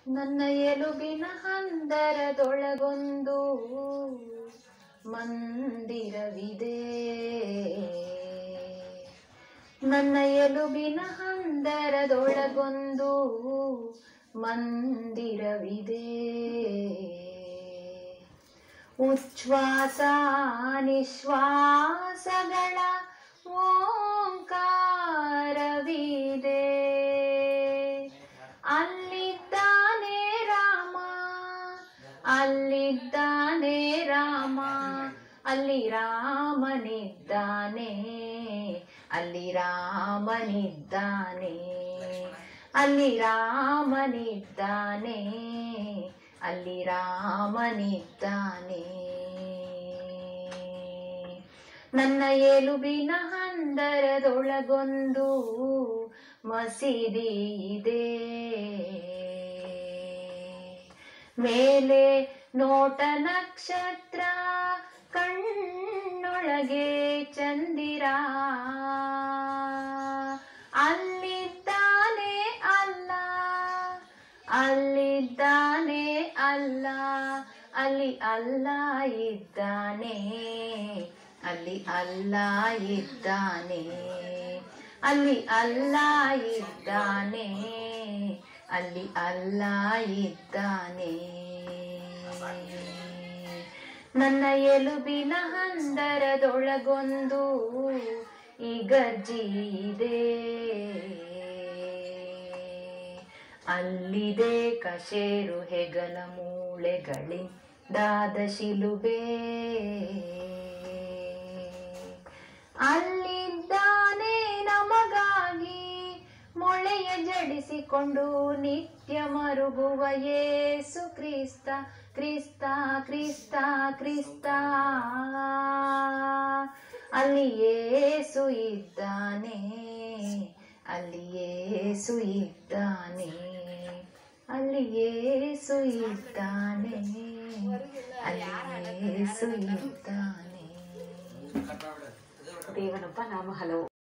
ನನ್ನ ಎಲುಬಿನ ಹಂದರದೊಳಗೊಂದು ಮಂದಿರವಿದೆ ನನ್ನ ಎಲುಬಿನ ಹಂದರದೊಳಗೊಂದು ಮಂದಿರವಿದೆ ಉಚ್ಛ್ವಾಸ ನಿಶ್ವಾಸಗಳ ಓಂಕಾರವಿದೆ ಅಲ್ಲಿದ್ದಾನೆ ರಾಮ ಅಲ್ಲಿದ್ದಾನೆ ರಾಮ ಅಲ್ಲಿ ರಾಮನಿದ್ದಾನೆ ಅಲ್ಲಿ ರಾಮನಿದ್ದಾನೆ ಅಲ್ಲಿ ರಾಮನಿದ್ದಾನೆ ಅಲ್ಲಿ ರಾಮನಿದ್ದಾನೆ ನನ್ನ ಎಲುಬಿನ ಹಂದರದೊಳಗೊಂದು ಮಸೀದಿ ಇದೆ ಮೇಲೆ ನೋಟ ನಕ್ಷತ್ರ ಕಣ್ಣೊಳಗೆ ಚಂದಿರ ಅಲ್ಲಿದ್ದಾನೆ ಅಲ್ಲ ಅಲ್ಲಿದ್ದಾನೆ ಅಲ್ಲ ಅಲ್ಲಿ ಅಲ್ಲ ಇದ್ದಾನೆ ಅಲ್ಲಿ ಅಲ್ಲ ಇದ್ದಾನೆ ಅಲ್ಲಿ ಅಲ್ಲ ಇದ್ದಾನೆ ಅಲ್ಲಿ ಅಲ್ಲ ಇದ್ದಾನೆ ನನ್ನ ಎಲುಬಿನ ಹಂದರದೊಳಗೊಂದು ಈ ಗರ್ಜಿ ಇದೆ ಅಲ್ಲಿದೆ ಕಶೇರು ಹೆಗಲ ಮೂಳೆಗಳಿಂದಾದ ಶಿಲುಬೆ ಅಲ್ಲಿದ್ದಾನೆ ನಮಗಾಗಿ ಮೊಳೆಯ ಜಡಿಸಿಕೊಂಡು ನಿತ್ಯ ಮರುಗುವ ಯೇಸು ಕ್ರಿಸ್ತ ಕ್ರಿಸ್ತ ಕ್ರಿಸ್ತ ಕ್ರಿಸ್ತ ಅಲ್ಲಿ ಯೇಸು ಇದ್ದಾನೆ ಅಲ್ಲಿ ಯೇಸು ಇದ್ದಾನೆ ಅಲ್ಲಿ ಯೇಸು ಇದ್ದಾನೆ ಅಲ್ಲಿ ಯೇಸು ಇದ್ದಾನೆ ದೇವನೊಬ್ಬ ನಾಮ ಹಲವು